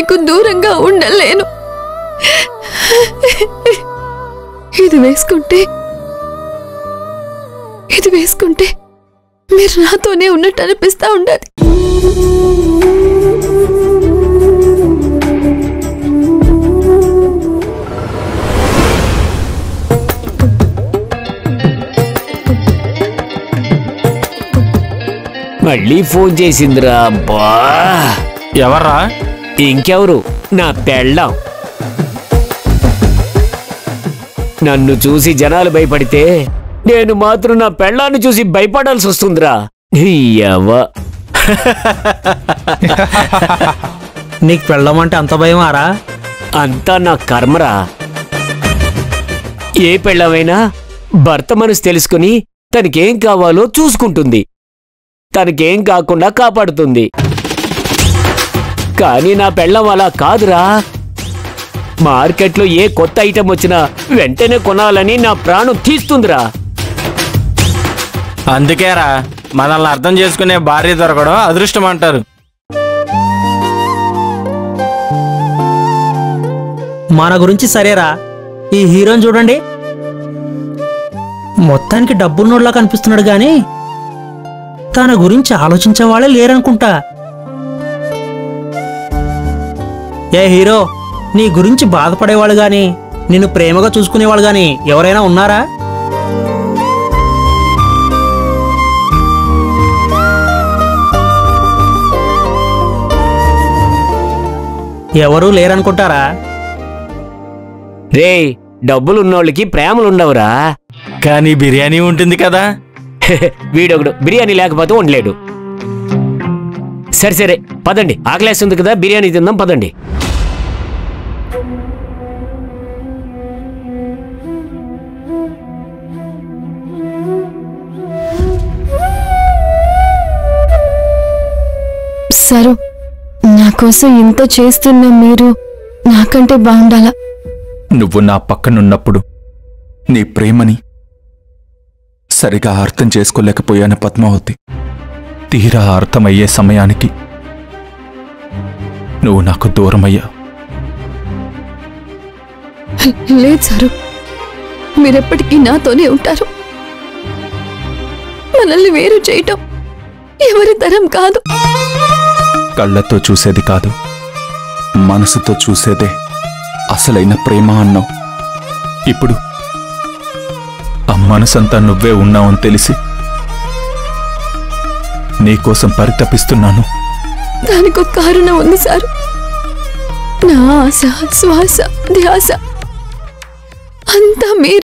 మీకు దూరంగా ఉండలేను ఇది వేసుకుంటే ఇది వేసుకుంటే మీరు నాతోనే ఉన్నట్టు అనిపిస్తా ఉండాలి మళ్ళీ ఫోన్ చేసిందిరా అబ్బా ఎవర్రా ఇంకెవరు నా పెళ్ళాం నన్ను చూసి జనాలు భయపడితే నేను మాత్రం నా పెళ్ళాన్ని చూసి భయపడాల్సి వస్తుందిరా ఎవ నీకు పెళ్ళమంటే అంత భయమారా అంతా నా కర్మరా ఏ పెళ్ళమైనా భర్త మనసు తెలుసుకుని తనకేం కావాలో చూసుకుంటుంది తనకేం కాకుండా కాపాడుతుంది కానీ నా పెళ్ళం అలా కాదురా మార్కెట్లో ఏ కొత్త ఐటెం వచ్చినా వెంటనే కొనాలని నా ప్రాణం తీస్తుందిరా అందుకేరా మనల్ని అర్థం చేసుకునే భార్య దొరకడం అదృష్టం అంటారు మన గురించి సరేరా ఈ హీరోని చూడండి మొత్తానికి డబ్బున్నోళ్ళ కనిపిస్తున్నాడు గాని తన గురించి ఆలోచించే వాళ్ళే లేరనుకుంటా ఏ హీరో నీ గురించి బాధపడేవాళ్ళు గాని నిన్ను ప్రేమగా చూసుకునేవాళ్ళు గాని ఎవరైనా ఉన్నారా ఎవరూ లేరనుకుంటారా రే డబ్బులున్నోళ్ళకి ప్రేమలుండవురా కానీ బిర్యానీ ఉంటుంది కదా వీడొకడు బిర్యానీ లేకపోతే ఉండలేడు సరే సరే పదండి ఆకలేస్తుంది కదా బిర్యానీ తిందాం పదండి సరు నా కోసం ఇంత చేస్తున్న మీరు నాకంటే బాగుండాలా నువ్వు నా పక్కనున్నప్పుడు నీ ప్రేమని సరిగా అర్థం చేసుకోలేకపోయాను పద్మావతి తీరా అర్థమయ్యే సమయానికి నువ్వు నాకు దూరమయ్యా లేదు సారు మీరెప్పటికీ నాతోనే ఉంటారు మనల్ని వేరు చేయటం ఎవరి తరం కాదు కళ్ళతో చూసేది కాదు మనసుతో చూసేదే అసలైన ప్రేమ అన్నావు ఇప్పుడు ఆ మనసంతా నువ్వే ఉన్నావని తెలిసి నీకోసం పరితపిస్తున్నాను దానికి ఒక కారణం ఉంది సారు నా ఆశ శ్వాస ధ్యాస అంతా మీరే